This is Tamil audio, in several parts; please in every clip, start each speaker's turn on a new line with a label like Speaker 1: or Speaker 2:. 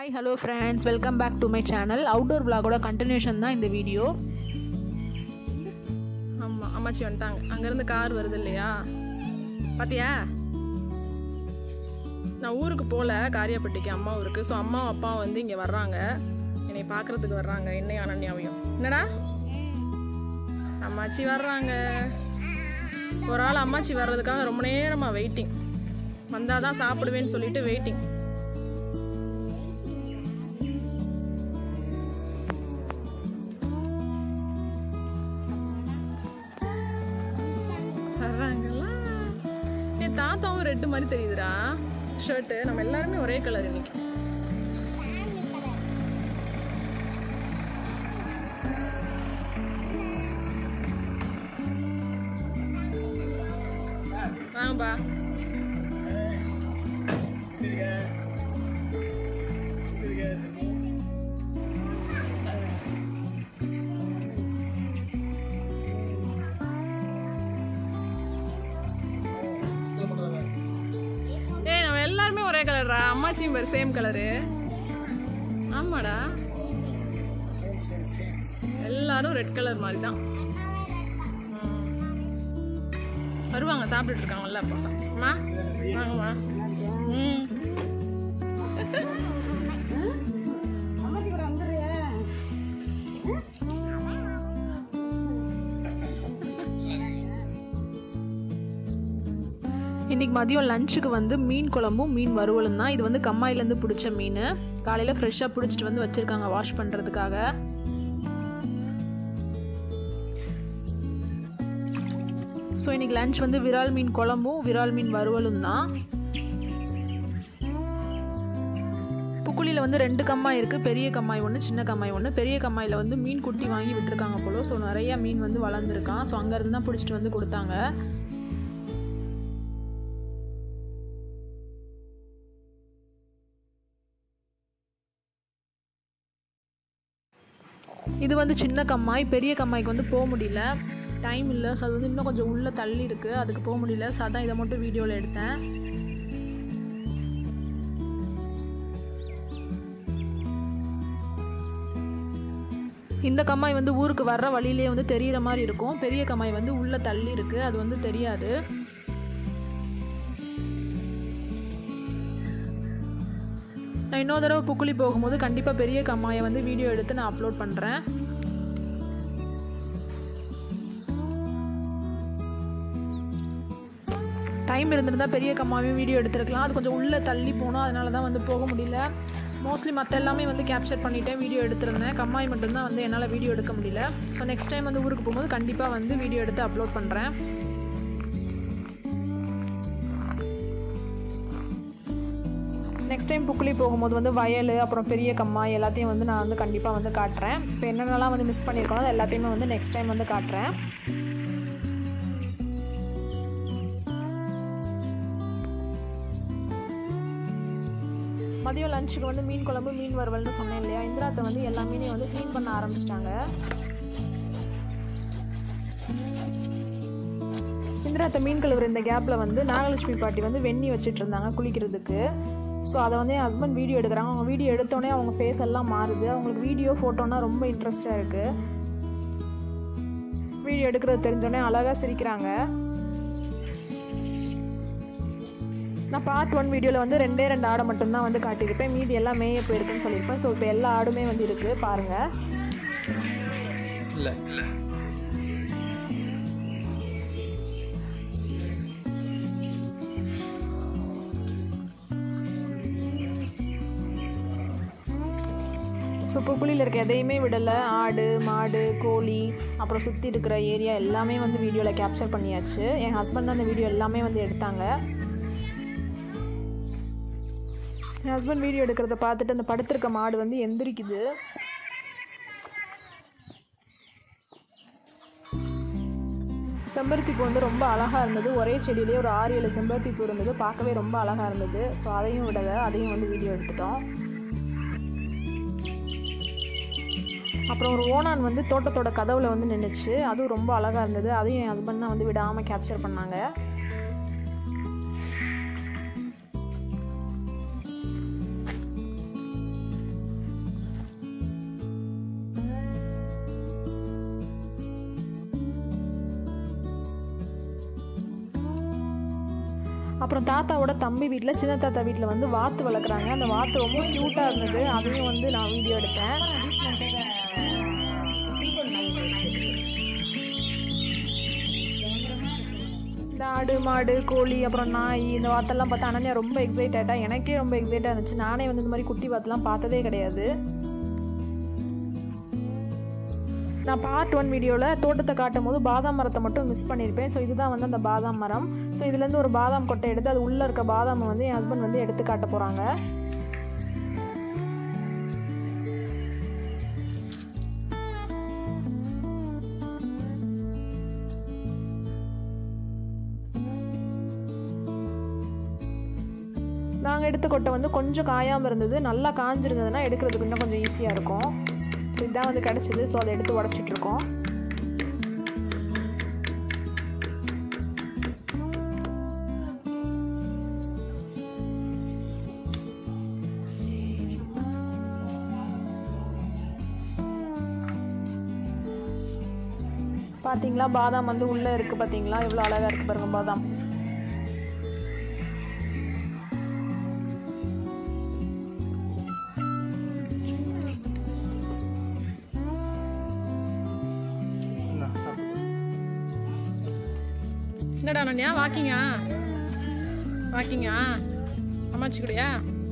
Speaker 1: hi hello friends welcome back to my channel outdoor vlogோட கண்டினியூஷன் தான் இந்த வீடியோ
Speaker 2: ஆமாம் அம்மாச்சி வந்துட்டாங்க அங்கேருந்து கார் வருது இல்லையா பாத்தியா நான் ஊருக்கு போகல காரியாப்பட்டிக்கு அம்மா ஊருக்கு ஸோ அம்மாவும் அப்பாவும் வந்து இங்கே வர்றாங்க என்னை பார்க்கறதுக்கு வர்றாங்க என்னையும் அனன்யாவையும் என்னடா அம்மாச்சி வர்றாங்க ஒரு ஆள் அம்மாச்சி வர்றதுக்காக ரொம்ப நேரமாக வெயிட்டிங் வந்தால் தான் சாப்பிடுவேன்னு சொல்லிட்டு வெயிட்டிங் வர்றாங்களா என் தாத்தாவும் ரெட்டு மாதிரி தெரியுதுடா ஷர்ட்டு நம்ம எல்லாருமே ஒரே கலர் இன்னைக்கு வாங்கப்பா ஏய் நம்ம எல்லாருமே ஒரே கலர்டா அம்மாச்சியும் பேர் சேம் கலரு ஆமாடா எல்லாரும் ரெட் கலர் மாதிரி தான் வருவாங்க சாப்பிட்டுட்டு இருக்காங்கல்ல பசங்க அம்மா வாங்கம்மா ம்
Speaker 1: இன்னைக்கு மதியம் லஞ்சுக்கு வந்து மீன் குழம்பும் மீன் வறுவலும் தான் இது வந்து கம்மாயிலேருந்து பிடிச்ச மீன் காலையில் ஃப்ரெஷ்ஷாக பிடிச்சிட்டு வந்து வச்சுருக்காங்க வாஷ் பண்ணுறதுக்காக ஸோ இன்னைக்கு லஞ்ச் வந்து விரால் மீன் குழம்பும் விரால் மீன் வறுவலும் தான் புக்குழியில் வந்து ரெண்டு கம்மாய் இருக்குது பெரிய கம்மாய் ஒன்று சின்ன கம்மாய் ஒன்று பெரிய கம்மாயில் வந்து மீன் குட்டி வாங்கி விட்டுருக்காங்க போல ஸோ நிறைய மீன் வந்து வளர்ந்துருக்கான் ஸோ அங்கேருந்து தான் பிடிச்சிட்டு வந்து கொடுத்தாங்க இது வந்து சின்ன கம்மாய் பெரிய கம்மாய்க்கு வந்து போக முடியல டைம் இல்லை ஸோ அது வந்து இன்னும் கொஞ்சம் உள்ளே தள்ளி இருக்குது அதுக்கு போக முடியல ஸோ அதான் இதை மட்டும் வீடியோவில் எடுத்தேன் இந்த கம்மாய் வந்து ஊருக்கு வர்ற வழியிலே வந்து தெரியிற மாதிரி இருக்கும் பெரிய கம்மாய் வந்து உள்ளே தள்ளி இருக்குது அது வந்து தெரியாது நான் இன்னொரு தடவை புக்குழி போகும்போது கண்டிப்பாக பெரிய கம்மாயை வந்து வீடியோ எடுத்து நான் அப்லோட் பண்ணுறேன் டைம் இருந்திருந்தால் பெரிய கம்மாவையும் வீடியோ எடுத்துருக்கலாம் அது கொஞ்சம் உள்ளே தள்ளி போனோம் அதனால தான் வந்து போக முடியல மோஸ்ட்லி மற்ற எல்லாமே வந்து கேப்சர் பண்ணிட்டேன் வீடியோ எடுத்திருந்தேன் கம்மாய் மட்டும்தான் வந்து என்னால் வீடியோ எடுக்க முடியல ஸோ நெக்ஸ்ட் டைம் வந்து ஊருக்கு போகும்போது கண்டிப்பாக வந்து வீடியோ எடுத்து அப்லோட் பண்ணுறேன் நெக்ஸ்ட் டைம் புக்குழி போகும்போது வந்து வயல் அப்புறம் பெரிய கம்மாய் எல்லாத்தையும் வந்து நான் வந்து கண்டிப்பாக வந்து காட்டுறேன் இப்போ என்னென்னலாம் வந்து மிஸ் பண்ணியிருக்கோம் அது எல்லாத்தையுமே வந்து நெக்ஸ்ட் டைம் வந்து காட்டுறேன் மதியம் லஞ்சுக்கு வந்து மீன் குழம்பு மீன் வறுவல்னு சொன்னேன் இல்லையா இந்திராத்தை வந்து எல்லா மீனையும் வந்து க்ளீன் பண்ண ஆரம்பிச்சிட்டாங்க இந்திராத்தை மீன் கழுவுற இந்த கேப்பில் வந்து நாகலட்சுமி பாட்டி வந்து வெந்நி வச்சுட்டு இருந்தாங்க குளிக்கிறதுக்கு ஸோ அதை வந்து என் ஹஸ்பண்ட் வீடியோ எடுக்கிறாங்க அவங்க வீடியோ எடுத்தோடனே அவங்க ஃபேஸ் எல்லாம் மாறுது அவங்களுக்கு வீடியோ ஃபோட்டோனா ரொம்ப இன்ட்ரெஸ்டாக இருக்குது வீடியோ எடுக்கிறது தெரிஞ்சோடனே அழகாக சிரிக்கிறாங்க நான் பார்ட் ஒன் வீடியோவில் வந்து ரெண்டே ரெண்டு ஆடை மட்டும்தான் வந்து காட்டியிருப்பேன் மீதி எல்லாம் மேய போயிருக்குன்னு சொல்லியிருப்பேன் ஸோ இப்போ எல்லா ஆடுமே வந்து இருக்குது பாருங்கள்
Speaker 3: இல்லை
Speaker 1: ஸோ புக்குழியில் இருக்க எதையுமே விடலை ஆடு மாடு கோழி அப்புறம் சுற்றி இருக்கிற ஏரியா எல்லாமே வந்து வீடியோவில் கேப்சர் பண்ணியாச்சு என் ஹஸ்பண்ட் தான் அந்த வீடியோ எல்லாமே வந்து எடுத்தாங்க என் ஹஸ்பண்ட் வீடியோ எடுக்கிறத பார்த்துட்டு அந்த படுத்திருக்க மாடு வந்து எந்திரிக்குது செம்பருத்தி பூ வந்து ரொம்ப அழகாக இருந்தது ஒரே செடியிலே ஒரு ஆறு ஏழு செம்பருத்தி பூ இருந்தது பார்க்கவே ரொம்ப அழகாக இருந்தது ஸோ அதையும் விடலை அதையும் வந்து வீடியோ எடுத்துட்டோம் அப்புறம் ஒரு ஓனான் வந்து தோட்டத்தோட கதவுல வந்து நின்றுச்சு அதுவும் ரொம்ப அழகாக இருந்தது அதையும் என் ஹஸ்பண்ட் தான் வந்து விடாமல் கேப்சர் பண்ணாங்க அப்புறம் தாத்தாவோட தம்பி வீட்டில் சின்ன தாத்தா வீட்டில் வந்து வாத்து வளர்க்குறாங்க அந்த வாத்து ரொம்ப க்யூட்டாக இருந்தது அதையும் வந்து நான் வீடியோ எடுத்தேன் இந்த ஆடு மாடு கோழி அப்புறம் நாய் இந்த வாத்தெல்லாம் பார்த்தா அனன்யா ரொம்ப எக்ஸைட் ஆகிட்டா எனக்கே ரொம்ப எக்ஸைட்டாக இருந்துச்சு நானே வந்து இந்த மாதிரி குட்டி வாத்தெல்லாம் பார்த்ததே கிடையாது நான் பார்ட் ஒன் வீடியோவில் தோட்டத்தை காட்டும் போது பாதாம் மரத்தை மட்டும் மிஸ் பண்ணியிருப்பேன் ஸோ இதுதான் வந்து அந்த பாதாம் மரம் ஸோ இதுலேருந்து ஒரு பாதாம் கொட்டை எடுத்து அது உள்ளே இருக்க பாதாமை வந்து என் ஹஸ்பண்ட் வந்து எடுத்து காட்ட போகிறாங்க நாங்கள் எடுத்த கொட்டை வந்து கொஞ்சம் காயாமல் இருந்தது நல்லா காஞ்சிருந்ததுன்னா எடுக்கிறதுக்கு இன்னும் கொஞ்சம் ஈஸியாக இருக்கும் ஸோ இதுதான் வந்து கிடச்சிது ஸோ அதை எடுத்து உடச்சிட்ருக்கோம் பார்த்தீங்களா பாதாம் வந்து உள்ளே இருக்குது பார்த்தீங்களா எவ்வளோ அழகாக இருக்குது பாருங்க பாதாம்
Speaker 2: என்னடா அனன்யா வாக்கிங்கா வாக்கிங்கா அம்மாச்சி கூடயா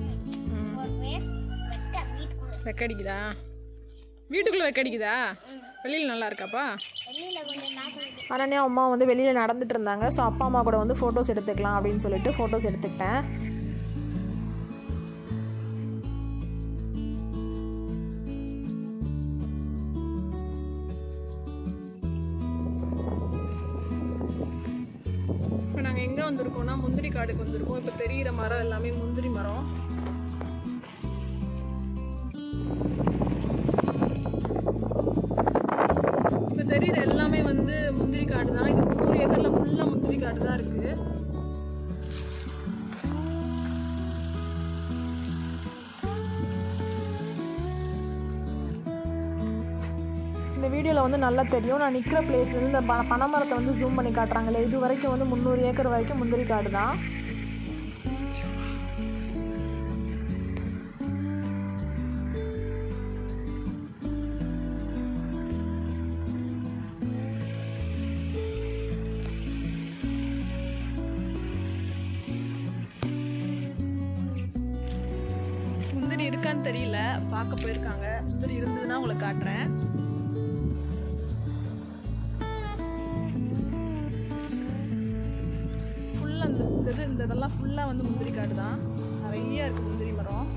Speaker 2: வெக்கடிக்குதா வீட்டுக்குள்ளே வெக்கடிக்குதா வெளியில் நல்லா இருக்காப்பா
Speaker 1: அனன்யா அம்மா வந்து வெளியில் நடந்துட்டு இருந்தாங்க ஸோ அப்பா அம்மா கூட வந்து ஃபோட்டோஸ் எடுத்துக்கலாம் அப்படின்னு சொல்லிட்டு ஃபோட்டோஸ் எடுத்துக்கிட்டேன்
Speaker 2: இப்போ நாங்கள் எங்கே வந்திருக்கோம்னா முந்திரி காடுக்கு வந்திருக்கோம் இப்போ தெரியிற மரம் எல்லாமே முந்திரி மரம் இப்போ தெரியுற எல்லாமே வந்து முந்திரி காடு தான் இது முந்நூறு ஏக்கரில் ஃபுல்லாக முந்திரி காடு தான் இருக்குது
Speaker 1: இந்த வீடியோவில் வந்து நல்லா தெரியும் நான் நிற்கிற பிளேஸ்லேருந்து இந்த ப பனைமரத்தை வந்து ஜூம் பண்ணி காட்டுறாங்களே இது வரைக்கும் வந்து முந்நூறு ஏக்கர் வரைக்கும் முந்திரி காடு தான்
Speaker 2: முந்திரி இருக்கான்னு தெரியல பார்க்க போயிருக்காங்க முந்திரி இருந்ததுன்னா உங்களுக்கு காட்டுறேன் ஃபுல்லாக இந்த இந்த இது இந்த இதெல்லாம் ஃபுல்லாக வந்து முந்திரி காடு தான் நிறைய இருக்கு முந்திரி மரம்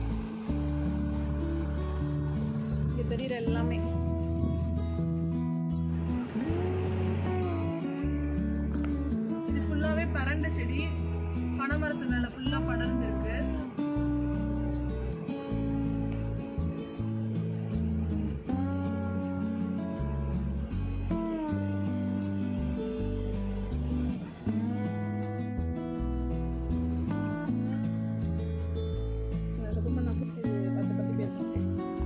Speaker 2: இங்கே தெரியுற எல்லாமே இது ஃபுல்லாகவே பரண்ட செடி பனைமரத்து மேலே ஃபுல்லாக படர்ந்து இருக்கு அதுக்கப்புறமா நான் பத்தி பத்தி பத்தி பேசுறேன்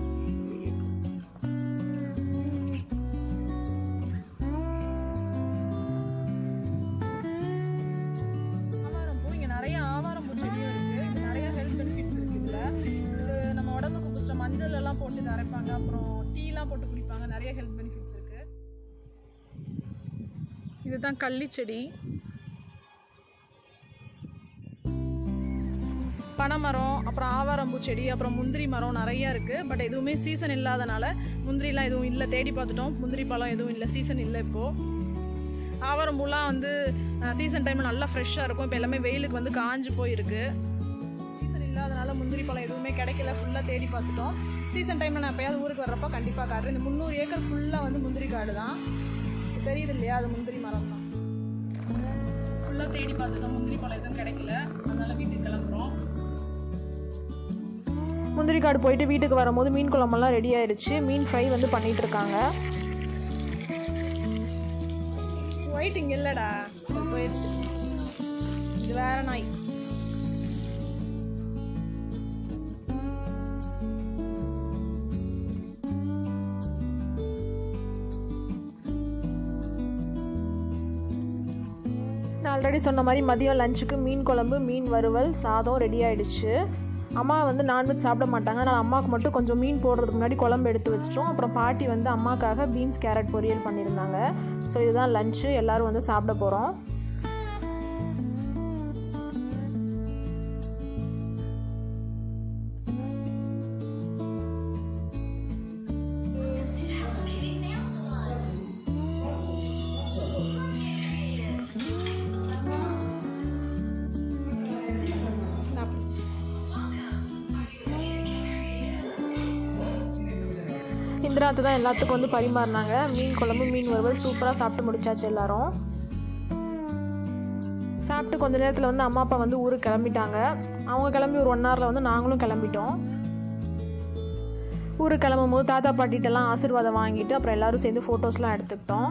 Speaker 2: ஆவாரம் பூ இங்க நிறைய ஆவாரம் பூ செடியும் இருக்கு இது நிறைய ஹெல்த் பெனிஃபிட்ஸ் இருக்கு இதுல இது நம்ம உடம்புக்கு புதுசுல மஞ்சள் எல்லாம் போட்டு இதை அரைப்பாங்க அப்புறம் டீ எல்லாம் போட்டு குடிப்பாங்க நிறைய ஹெல்த் பெனிஃபிட்ஸ் இருக்கு இதுதான் கள்ளி செடி பனைமரம் அப்புறம் ஆவாரம்பூ செடி அப்புறம் முந்திரி மரம் நிறைய இருக்கு பட் எதுவுமே சீசன் இல்லாதனால முந்திரிலாம் எதுவும் இல்லை தேடி பார்த்துட்டோம் முந்திரி பழம் எதுவும் இல்லை சீசன் இல்லை இப்போ ஆவாரம்பூலாம் வந்து சீசன் டைமில் நல்லா ஃப்ரெஷ்ஷாக இருக்கும் இப்போ எல்லாமே வெயிலுக்கு வந்து காஞ்சு போயிருக்கு சீசன் இல்லாதனால முந்திரி பழம் எதுவுமே கிடைக்கல ஃபுல்லாக தேடி பார்த்துட்டோம் சீசன் டைமில் நான் எப்பயாவது ஊருக்கு வர்றப்போ கண்டிப்பாக காட்டுறேன் இந்த முந்நூறு ஏக்கர் ஃபுல்லாக வந்து முந்திரி காடு தான் தெரியுது இல்லையா அது முந்திரி மரம் தான் ஃபுல்லாக தேடி பார்த்துட்டோம் முந்திரி பழம் எதுவும் கிடைக்கல அதனால வீட்டுக்கு கிளம்புறோம்
Speaker 1: முந்திரி காடு போயிட்டு வீட்டுக்கு வரும்போது மீன் குழம்பெல்லாம் ரெடி ஆயிடுச்சு மீன் ஃப்ரை வந்து பண்ணிட்டு இருக்காங்க
Speaker 2: ஒயிட் இங்க இல்லடா அது போயிடுச்சு இது வேற நாய்
Speaker 1: ஆல்ரெடி சொன்ன மாதிரி மதியம் லஞ்சுக்கு மீன் குழம்பு மீன் வறுவல் சாதம் ரெடி ஆயிடுச்சு அம்மா வந்து நான்வெஜ் சாப்பிட மாட்டாங்க அதனால் அம்மாவுக்கு மட்டும் கொஞ்சம் மீன் போடுறதுக்கு முன்னாடி குழம்பு எடுத்து வச்சிட்டோம் அப்புறம் பாட்டி வந்து அம்மாக்காக பீன்ஸ் கேரட் பொரியல் பண்ணியிருந்தாங்க ஸோ இதுதான் லஞ்சு எல்லோரும் வந்து சாப்பிட போகிறோம் இந்திராத்து தான் எல்லாத்துக்கும் வந்து பரிமாறினாங்க மீன் குழம்பு மீன் வறுவல் சூப்பராக சாப்பிட்டு முடிச்சாச்சு எல்லாரும் சாப்பிட்டு கொஞ்ச நேரத்தில் வந்து அம்மா அப்பா வந்து ஊருக்கு கிளம்பிட்டாங்க அவங்க கிளம்பி ஒரு ஒன் ஹவரில் வந்து நாங்களும் கிளம்பிட்டோம் ஊருக்கு கிளம்பும் போது தாத்தா பாட்டிகிட்டலாம் ஆசீர்வாதம் வாங்கிட்டு அப்புறம் எல்லாரும் சேர்ந்து ஃபோட்டோஸ்லாம் எடுத்துக்கிட்டோம்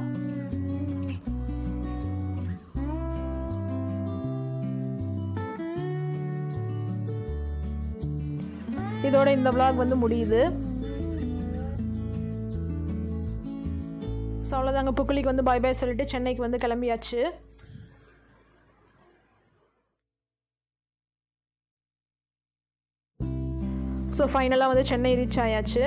Speaker 1: இதோட இந்த vlog வந்து முடியுது ஸோ அவ்வளோதாங்க புக்குலிக்கு வந்து பை பை சொல்லிட்டு சென்னைக்கு வந்து கிளம்பியாச்சு ஸோ ஃபைனலாக வந்து சென்னை ரீச் ஆயாச்சு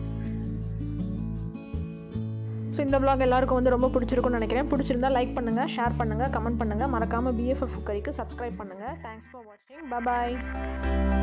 Speaker 1: ஸோ இந்த vlog எல்லாருக்கும் வந்து ரொம்ப பிடிச்சிருக்கும்னு நினைக்கிறேன் பிடிச்சிருந்தா லைக் பண்ணுங்கள் ஷேர் பண்ணுங்கள் கமெண்ட் பண்ணுங்கள் மறக்காமல் பிஎஃப்எஃப் குக்கரிக்கு சப்ஸ்கிரைப் பண்ணுங்கள் தேங்க்ஸ் ஃபார் வாட்சிங் பாய்